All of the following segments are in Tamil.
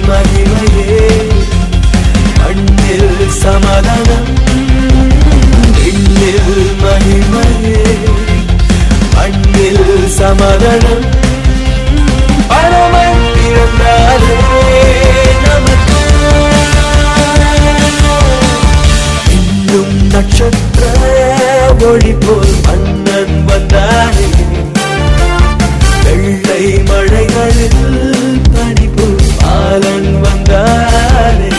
மகிமையே மண்ணில் சமாதானம் விண்ணில் மகிமையே மண்ணில் சமாதானம் பரமன் பிறந்தாரே நமக்கு இன்னும் நட்சத்திர ஒளி போல் மன்னன் வந்தாரே வெள்ளை மழைகளில் பனி போல் பாலன் வந்தாரே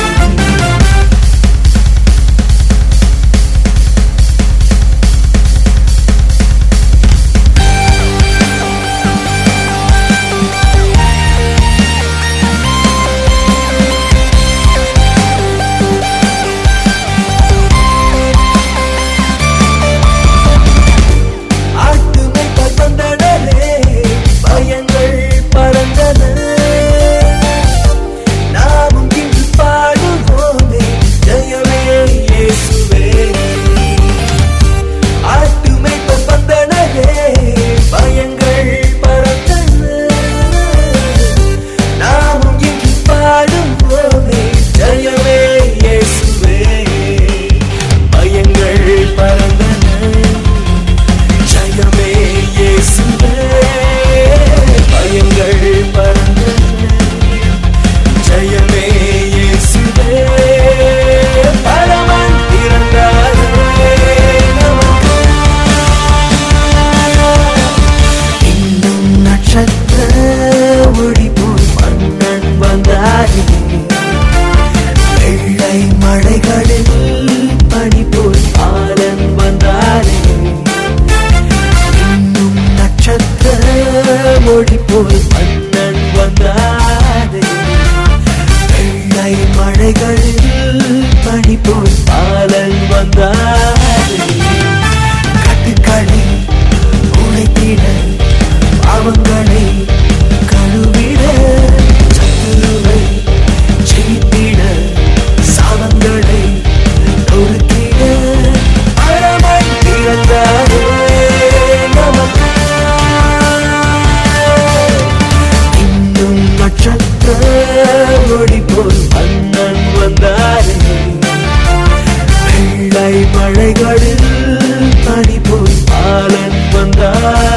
ஆட்டுமை பறந்தனரே பயங்கள் பறந்தன நாமும் இன்று பாடுவோமே ஜெயமே இயேசுவே ஆட்டுமை பறந்தனரே பயங்கள் பறந்தன நாமும் இன்று பாடுவோமே ஜெயமே இயேசுவே பயங்கள் பறந்தன ஜெயமே இயேசுவே பயங்கள் பறந்தன ஜெயமே இயேசுவே பரமன் பிறந்தாரே நமக்கு இன்னும் நட்சத்திர ஒளி போல் மன்னன் வந்தாரே வெள்ளை மழைகளில் பனி போல் பாலன் வந்தாரே இன்னும் நட்சத்திர மொழி போல் மன்னன் வந்தாரே வெள்ளை மழைகளில் பனி போல் பாலன் வந்தாரே கட்டுக்களை உழைத்திட பாவங்களை கழுவிட சத்துருவை ஜெயித்திட சாவங்களை நொறுக்கிட பரமன் பிறந்தாரே நமக்கு இன்னும் நட்சத்திர ஒளி போல் மன்னன் வந்தாரே வெள்ளை மழைகளில் பனி போல் பாலன் வந்தார்